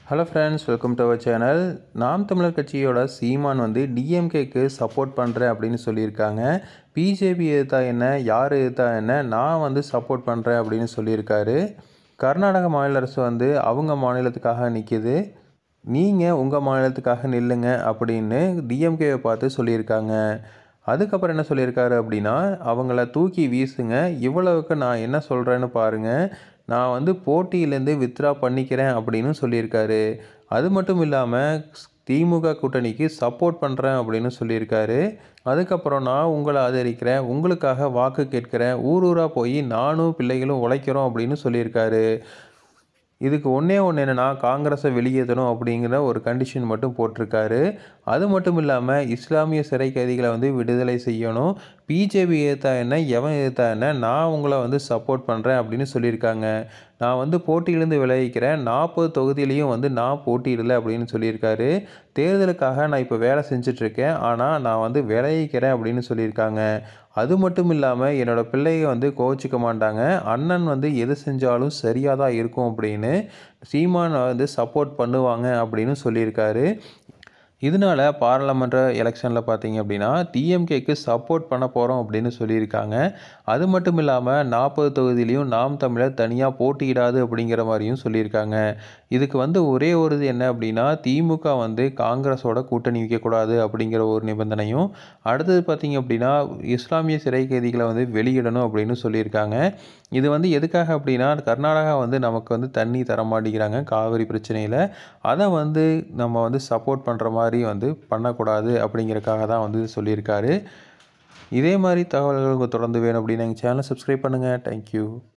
hello friends welcome to our channel நாம் தமிழர் கட்சியோட சீமான் வந்து டிஎம்கேக்கு சப்போர்ட் பண்ணுறேன் அப்படின்னு சொல்லியிருக்காங்க பிஜேபி எதிர்த்தா என்ன யார் எதிர்த்தா என்ன நான் வந்து சப்போர்ட் பண்ணுறேன் அப்படின்னு சொல்லியிருக்காரு கர்நாடக மாநில அரசு வந்து அவங்க மாநிலத்துக்காக நிற்கிது நீங்கள் உங்கள் மாநிலத்துக்காக நில்லுங்க அப்படின்னு டிஎம்கேவை பார்த்து சொல்லியிருக்காங்க அதுக்கப்புறம் என்ன சொல்லியிருக்காரு அப்படின்னா அவங்கள தூக்கி வீசுங்க இவ்வளவுக்கு நான் என்ன சொல்கிறேன்னு பாருங்கள் நான் வந்து போட்டியிலேருந்து வித்ரா பண்ணிக்கிறேன் அப்படின்னு சொல்லியிருக்காரு அது மட்டும் இல்லாமல் திமுக கூட்டணிக்கு சப்போர்ட் பண்ணுறேன் அப்படின்னு சொல்லியிருக்காரு அதுக்கப்புறம் நான் உங்களை ஆதரிக்கிறேன் உங்களுக்காக வாக்கு கேட்கிறேன் ஊர் ஊராக போய் நானும் பிள்ளைகளும் உழைக்கிறோம் அப்படின்னு சொல்லியிருக்காரு இதுக்கு ஒன்றே ஒன்று என்னென்னா காங்கிரஸை வெளியேற்றணும் அப்படிங்கிற ஒரு கண்டிஷன் மட்டும் போட்டிருக்காரு அது மட்டும் இல்லாமல் இஸ்லாமிய சிறை கைதிகளை வந்து விடுதலை செய்யணும் பிஜேபி ஏற்றா என்ன எவன் ஏற்றா என்ன நான் உங்களை வந்து சப்போர்ட் பண்ணுறேன் அப்படின்னு சொல்லியிருக்காங்க நான் வந்து போட்டியிலேருந்து விளைவிக்கிறேன் நாற்பது தொகுதியிலையும் வந்து நான் போட்டியிடலை அப்படின்னு சொல்லியிருக்காரு தேர்தலுக்காக நான் இப்போ வேலை செஞ்சிட்ருக்கேன் ஆனால் நான் வந்து விளைவிக்கிறேன் அப்படின்னு சொல்லியிருக்காங்க அது மட்டும் இல்லாமல் என்னோடய பிள்ளைங்க வந்து கோச்சிக்க மாட்டாங்க அண்ணன் வந்து எது செஞ்சாலும் சரியாக தான் இருக்கும் அப்படின்னு சீமான் வந்து சப்போர்ட் பண்ணுவாங்க அப்படின்னு சொல்லியிருக்காரு இதனால பாராளுமன்ற எலெக்ஷனில் பார்த்தீங்க அப்படின்னா டிஎம்கேக்கு சப்போர்ட் பண்ண போகிறோம் அப்படின்னு சொல்லியிருக்காங்க அது மட்டும் இல்லாமல் நாற்பது தொகுதியிலையும் நாம் தமிழர் தனியாக போட்டியிடாது அப்படிங்கிற மாதிரியும் சொல்லியிருக்காங்க இதுக்கு வந்து ஒரே ஒரு இது என்ன அப்படின்னா திமுக வந்து காங்கிரஸோட கூட்டணி வைக்கக்கூடாது அப்படிங்கிற ஒரு நிபந்தனையும் அடுத்தது பார்த்தீங்க அப்படின்னா இஸ்லாமிய சிறை கைதிகளை வந்து வெளியிடணும் அப்படின்னு சொல்லியிருக்காங்க இது வந்து எதுக்காக அப்படின்னா கர்நாடகா வந்து நமக்கு வந்து தண்ணி தர மாட்டேங்கிறாங்க காவிரி பிரச்சனையில் அதை வந்து நம்ம வந்து சப்போர்ட் பண்ணுற மாதிரி வந்து பண்ணக்கூடாது அப்படிங்கிறக்காக தான் வந்து சொல்லியிருக்காரு இதே மாதிரி தகவல்கள் தொடர்ந்து வேணும் அப்படின்னு எங்கள் சேனலை சப்ஸ்கிரைப் பண்ணுங்கள் தேங்க்யூ